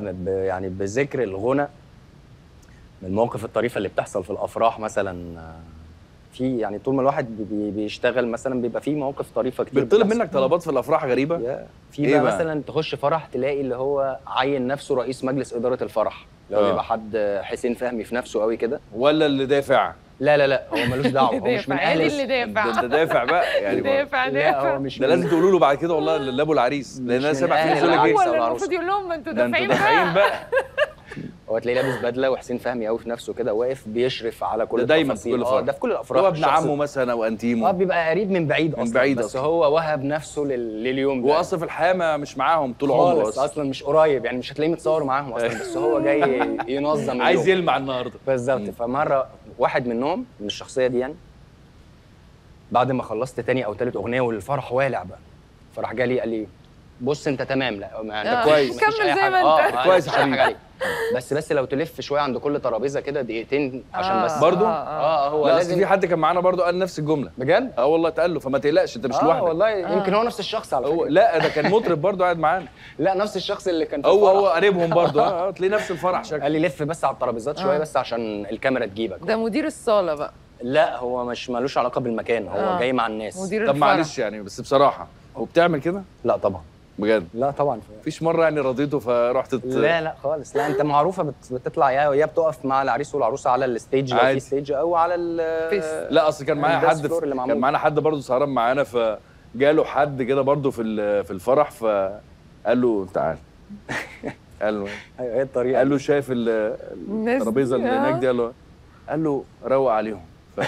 ب- يعني بذكر الغنى من المواقف الطريفه اللي بتحصل في الافراح مثلا آه، في يعني طول ما الواحد بي- بيشتغل مثلا بيبقى في مواقف طريفه كتير بيطلب بتحصل. منك طلبات في الافراح غريبه يا- في إيه بقى, بقى؟ مثلا تخش فرح تلاقي اللي هو عين نفسه رئيس مجلس اداره الفرح لو آه. يبقى حد حسين فهمي في نفسه قوي كده ولا اللي دافع لا لا لا هو ملوش دعوه هو مش من دافع اهل اللي ده دافع انت دافع بقى يعني ما- دافع لا هو دافع مش ده من- لازم تقولوا له بعد كده والله اللي ابو العريس لان مش انا من سامع في أهل ناس يقول لك العريس. ايه هو اللي العروسة. المفروض يقول لهم انتوا ده انتوا دافعين دافعين بقى بقى هو تلاقيه لابس بدله وحسين فهمي قوي في نفسه كده واقف بيشرف على كل ده دايما في التفاصيل. كل اه فرح. ده في كل الافراح هو ابن الشخص- عمه مثلا او اه انتيمه بيبقى قريب من بعيد من اصلا بعيد بس أصلاً. هو وهب نفسه لل... لليوم ده واصلا في الحياه ما مش معاهم طول عمره خالص اصلا اصلا مش قريب يعني مش هتلاقيه متصور معاهم اصلا بس هو جاي ينظم عايز اليوم. يلمع النهارده بالظبط فمره واحد منهم من الشخصيه دي يعني بعد ما خلصت تاني او تالت اغنيه والفرح والع بقى فراح جالي قال لي بص انت تمام لا ما انت آه، كويس مفيش كمل أي زي حاجة. ما اه أنت. ما كويس مفيش يا أي حبيبي. حاجة عليك. بس بس لو تلف شويه عند كل ترابيزه كده دقيقتين عشان آه، بس برضو؟ آه، اه هو لا اصل لازم في حد كان معانا برضو قال نفس الجمله بجد اه والله اتقال له فما تقلقش انت مش اه لوحدك والله يمكن هو نفس الشخص على هو فكره لا ده كان مطرب برضو قاعد معانا لا نفس الشخص اللي كان في هو الفرح. هو قريبهم برضو اه آه، تلاقيه نفس الفرح شكله قال لي لف بس على الترابيزات شويه آه. بس عشان الكاميرا تجيبك ده مدير الصاله بقى لا هو مش ملوش علاقه بالمكان هو آه. جاي مع الناس مدير طب الفرح معلش يعني بس بصراحه هو بتعمل كده لا طبعا بجد لا طبعا مفيش مره يعني رضيته فرحت تت... لا لا خالص لا انت معروفه بت- بتطلع يا يا بتقف مع العريس والعروسه على الستيج لو عادي. في ستيج او على ال فيس. لا اصل كان معايا الداس حد فلور اللي في... معمول. كان معانا حد برضه سهران معانا فجاله حد كده برضه في ال- في الفرح فقال له تعال قال له ايوه هي الطريقه قال له شايف ال- الناس الترابيزه دي، اللي آه. هناك دي قال له قال له روق عليهم ف...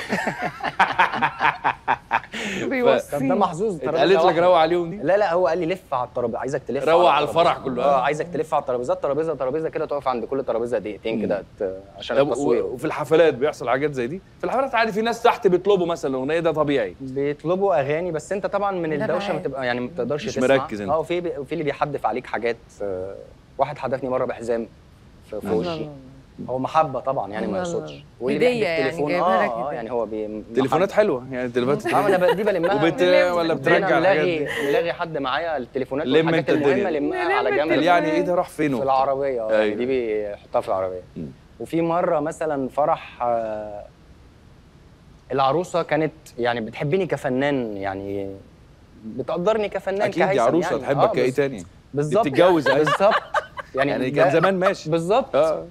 طب ده بيوصيني محظوظ قالت ترابيزة لك واحدة. روق عليهم دي لا لا هو قال لي لف على الترابيزه عايزك تلف روق على الترابيزة. الفرح كله. اه عايزك تلف على الترابيزات ترابيزه ترابيزه كده تقف عند كل ترابيزه دقيقتين كده ت- عشان طب و- التصوير وفي الحفلات بيحصل حاجات زي دي في الحفلات عادي في ناس تحت بيطلبوا مثلا اغنيه ده طبيعي بيطلبوا اغاني بس انت طبعا من ده الدوشه بعاد. ما تبقى يعني ما بتقدرش مش تسمع مركز انت. اه وفي بي- وفي اللي بيحدف عليك حاجات آه، واحد حدفني مره بحزام في في الله وشي الله. هو محبه طبعا يعني ما الله الله. يقصدش واللي هدية بيحدف يعني تليفون جايبها لك اه اه هدية. يعني هو بي تليفونات حلوه يعني تليفونات اه انا ب- دي بلمها وبت... نلم- ولا نلم بترجع انا الحاجات ملاغي دي ملاغي حد معايا التليفونات لم والحاجات انت الدنيا. المهمه لمها نلم على جنب قال يعني ايه ده راح فين في وبتاع. العربيه اه يعني أيوة. دي بيحطها في العربيه مم. وفي مره مثلا فرح آه، العروسه كانت يعني بتحبني كفنان يعني بتقدرني كفنان اكيد دي كهيثم عروسه يعني. تحبك آه، كايه بس- تاني بالظبط بتتجوز أهي. بالظبط يعني, يعني ده- كان زمان ماشي بالظبط اه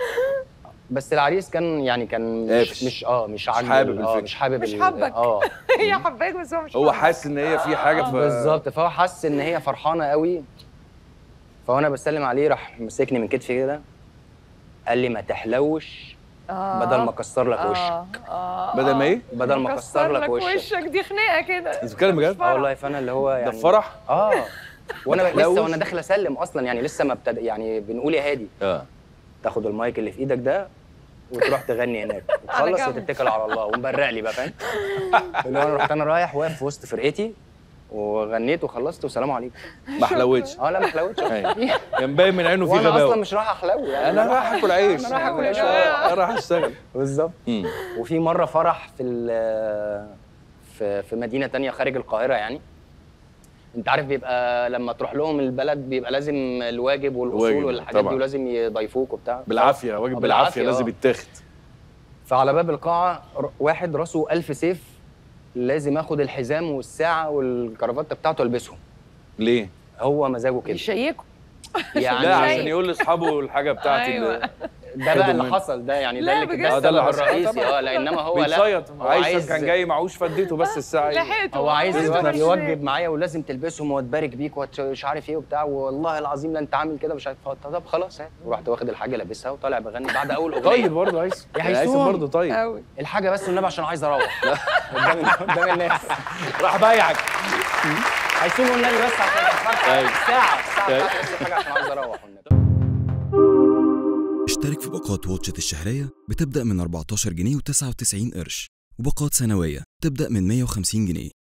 بس العريس كان يعني كان قافش. مش مش اه مش عاجبه حابب اه الفكرة. مش حابب مش ال- حابك. اه هي حباك بس هو مش هو حابك. حاسس ان هي في حاجه ف... بالظبط فهو حس ان هي فرحانه قوي فوانا بسلم عليه راح مسكني من كتفي كده قال لي ما تحلوش آه. بدل ما اكسر لك وشك آه. آه. بدل ما ايه؟ بدل ما اكسر لك وشك وشك دي خناقه كده انت بتتكلم بجد؟ اه والله فانا اللي هو ده يعني في فرح؟ اه وانا ما تحلوش. لسه وانا داخل اسلم اصلا يعني لسه ما ابتدى يعني بنقول يا هادي اه تاخد المايك اللي في ايدك ده وتروح تغني هناك على وتخلص جنب. وتتكل على الله ومبرق لي بقى فاهم اللي هو انا رحت انا رايح واقف في وسط فرقتي وغنيت وخلصت والسلام عليكم ما حلوتش اه لا ما حلوتش أيوة. كان باين من عينه في وانا اصلا غباوه مش رايح احلو يعني انا رايح اكل عيش أنا رايح آكل عيش. انا رايح اشتغل بالظبط مم. وفي مره فرح في ال- في في مدينه تانية خارج القاهره يعني انت عارف بيبقى لما تروح لهم البلد بيبقى لازم الواجب والاصول واجب، والحاجات دي طبعا. ولازم يضيفوك وبتاع بالعافيه واجب آه، بالعافيه بالعافية، لازم آه. يتاخد فعلى باب القاعه ر- واحد راسه ألف سيف لازم اخد الحزام والساعه والكرافته بتاعته البسهم ليه؟ هو مزاجه كده يشيكوا يعني لا شيء. عشان يقول لاصحابه الحاجه بتاعتي أيوة. اللي ده بقى خدوا اللي منه. حصل ده يعني لا ده اللي بجد. ده آه، ده اللي السبب حصل. الرئيسي اه لا انما هو لا بيتصيط هو عايز عايز كان جاي معهوش فديته بس الساعه لحقته هو عايز بس يوجب, مش يوجب معايا ولازم تلبسهم واتبارك بيك ومش عارف ايه وبتاع والله العظيم لا انت عامل كده مش عارف طب خلاص هات ورحت واخد الحاجه لابسها وطالع بغني بعد اول اغنيه طيب برضه عايز يا عايز هيثوم. برضه طيب قوي الحاجه بس والنبي عشان عايز اروح قدام قدام الناس راح بايعك هيسوم والنبي بس عشان اتاخرت أيوة. ساعه ساعه أيوة. بتاعت بس الحاجه عشان عايز اروح والنبي اشترك في باقات واتشت الشهرية بتبدأ من 14 جنيه و99 قرش وباقات سنوية تبدأ من 150 جنيه